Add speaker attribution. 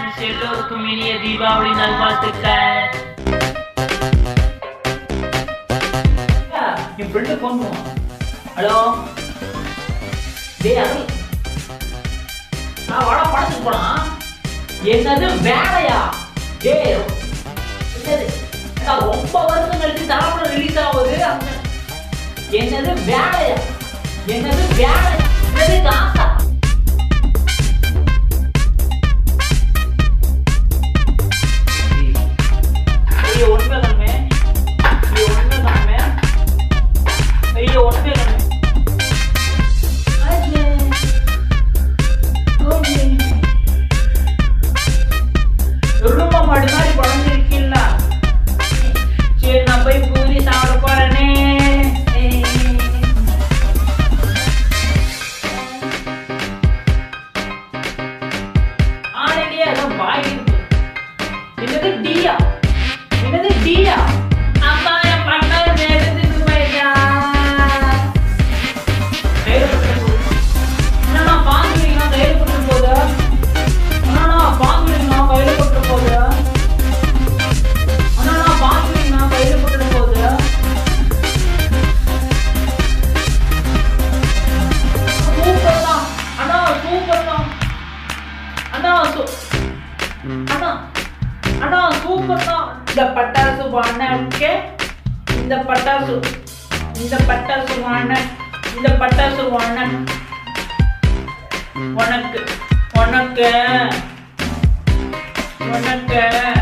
Speaker 1: Friends எல்லோருக்கும் இனிய தீபாவளி நல்வாழ்த்துக்கள் என் ஃப்ரெண்டு ஃபோன் பண்ணுவான் ஹலோ டேய் அருள் நான் வாடா படத்துக்கு போலாம் என்னது வேலையா டேய் என்னது அக்கா, ரொம்ப வருஷம் கழிச்சு தரப்பட ரிலீஸ் ஆகுது அந்த- என்னது வேலையா என்னது வேலை என்னது காசா ஐயோ ஒண்ணுமே கண்ணே ஐயோ ஒண்ணுமே கண்ணே ஐயோ ஒண்ணுமே கண்ணே அடே. ஓகே. எருமை மாடு மாதிரி குழந்திருக்கீல்ல சரி நான் போய் பூரி சாப்பிட போறேனே ஆல்ரெடியே அதான் பாய் இருக்கு என்னது டீயா என்னது டீயா அம்மா என் பண்ண எடுத்துட்டு போயிட்டா என்னண்ணா பாங்குறீங்களா கையில் போட்டு போகுது என்னண்ணா பாங்குறீங்களா கையில் போட்டு போகுது என்னண்ணா பாங்குறீங்களா கையில் போட்டு போகுது சூப்பர் தான் அண்ணா சூப்பர் தான் அண்ணா சூ- அண்ணா அண்ணா சூப்பர் தான் இந்த பட்டாசு வாங்கினே இந்த பட்டாசு இந்த பட்டாசு வாங்கின இந்த பட்டாசு வாங்கின உனக்கு உனக்கு உனக்கு